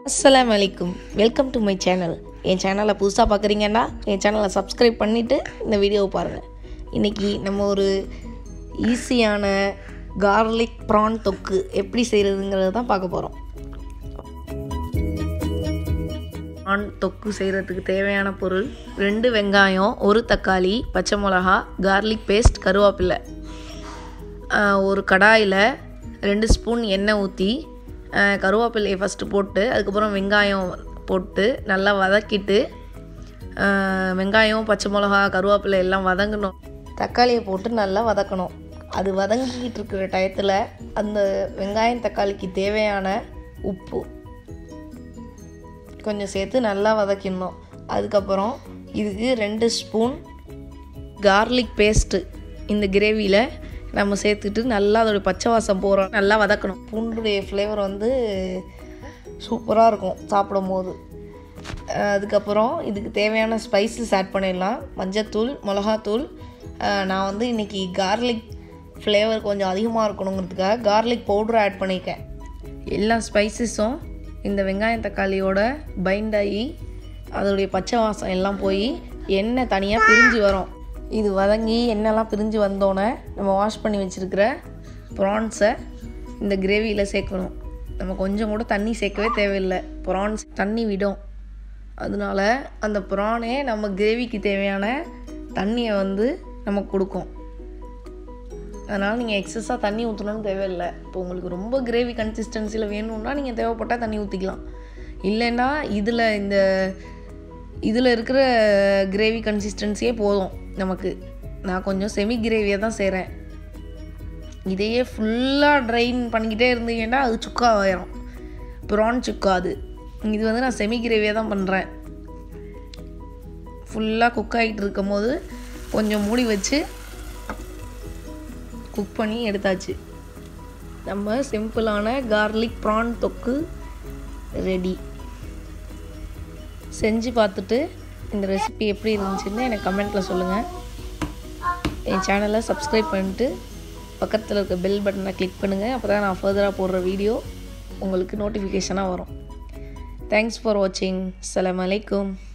அஸ்ஸலாமு அலைக்கும் welcome to my channel என் சேனலை புதுசாக பார்க்குறீங்கன்னா என் சேனலை சப்ஸ்கிரைப் பண்ணிவிட்டு இந்த வீடியோவை பாருங்கள் இன்றைக்கி நம்ம ஒரு ஈஸியான கார்லிக் ப்ரான் தொக்கு எப்படி செய்கிறதுங்கிறத தான் பார்க்க போகிறோம் ப்ரான் தொக்கு செய்கிறதுக்கு தேவையான பொருள் ரெண்டு வெங்காயம் ஒரு தக்காளி பச்சை மிளகா கார்லிக் பேஸ்ட் கருவேப்பிலை ஆஹ் ஒரு கடாயில் ரெண்டு ஸ்பூன் எண்ணெய் ஊற்றி கருவேப்பிலையை ஃபஸ்ட்டு போட்டு அதுக்கப்புறம் வெங்காயம் போட்டு நல்லா வதக்கிட்டு ஆஹ் வெங்காயம் பச்சை மிளகா கருவேப்பிலை எல்லாம் வதங்கணும் தக்காளியை போட்டு நல்லா வதக்கணும் அது வதங்கிக்கிட்டு இருக்கிற டயத்தில் அந்த வெங்காயம் தக்காளிக்கு தேவையான உப்பு கொஞ்சம் சேர்த்து நல்லா வதக்கிடணும் அதுக்கப்புறம் இதுக்கு ரெண்டு ஸ்பூன் கார்லிக் பேஸ்ட்டு இந்த கிரேவியில் நம்ம சேர்த்துட்டு நல்லா அதோடைய பச்சை வாசம் போகிறோம் நல்லா வதக்கணும் பூண்டுடைய ஃப்ளேவர் வந்து சூப்பராக இருக்கும் சாப்பிடும் போது அஹ் அதுக்கப்புறம் இதுக்கு தேவையான ஸ்பைசஸ் ஆட் பண்ணிடலாம் மஞ்சத்தூள் மிளகாத்தூள் அஹ் நான் வந்து இன்றைக்கி கார்லிக் ஃப்ளேவர் கொஞ்சம் அதிகமாக இருக்கணுங்கிறதுக்காக கார்லிக் பவுடர் ஆட் பண்ணியிருக்கேன் எல்லா ஸ்பைசஸும் இந்த வெங்காயம் தக்காளியோட பைண்ட் ஆகி அதோடைய பச்சை வாசம் எல்லாம் போய் எண்ணெய் தனியாக பிரிஞ்சு வரும் இது வதங்கி எண்ணெய்லாம் பிரிஞ்சு வந்தோடனே நம்ம வாஷ் பண்ணி வச்சுருக்கிற ப்ரான்ஸை இந்த கிரேவியில் சேர்க்கணும் நம்ம கொஞ்சம் கூட தண்ணி சேர்க்கவே தேவையில்லை ப்ரான்ஸ் தண்ணி விடும் அதனால அந்த ப்ரானே நம்ம கிரேவிக்கு தேவையான தண்ணியை வந்து நமக்கு கொடுக்கும் அதனால் நீங்கள் எக்ஸஸாக தண்ணி ஊற்றணும்னு தேவையில்லை இப்போ உங்களுக்கு ரொம்ப கிரேவி கன்சிஸ்டன்சியில் வேணும்னா நீங்கள் தேவைப்பட்டால் தண்ணி ஊற்றிக்கலாம் இல்லைன்னா இதில் இந்த இதில் இருக்கிற கிரேவி கன்சிஸ்டன்சியே போதும் நமக்கு நான் கொஞ்சம் செமி கிரேவியை தான் செய்கிறேன் இதையே ஃபுல்லாக ட்ரைன் பண்ணிக்கிட்டே இருந்தீங்கன்னா அது சுக்கா ஆயிரும் ப்ரான் சுக்கா அது இது வந்து நான் செமி கிரேவியாக தான் பண்ணுறேன் ஃபுல்லாக குக் ஆகிட்டு இருக்கும் போது கொஞ்சம் மூடி வச்சு குக் பண்ணி எடுத்தாச்சு நம்ம சிம்பிளான கார்லிக் ப்ரான் தொக்கு ரெடி செஞ்சு பார்த்துட்டு இந்த ரெசிபி எப்படி இருந்துச்சுன்னு எனக்கு கமெண்ட்டில் சொல்லுங்கள் என் சேனலை சப்ஸ்கிரைப் பண்ணிட்டு பக்கத்தில் இருக்க பெல் பட்டனை கிளிக் பண்ணுங்கள் அப்போ தான் நான் ஃபர்தராக போடுற வீடியோ உங்களுக்கு நோட்டிஃபிகேஷனாக வரும் தேங்க்ஸ் ஃபார் வாட்சிங் அஸ்ஸலாமு அலைக்கும்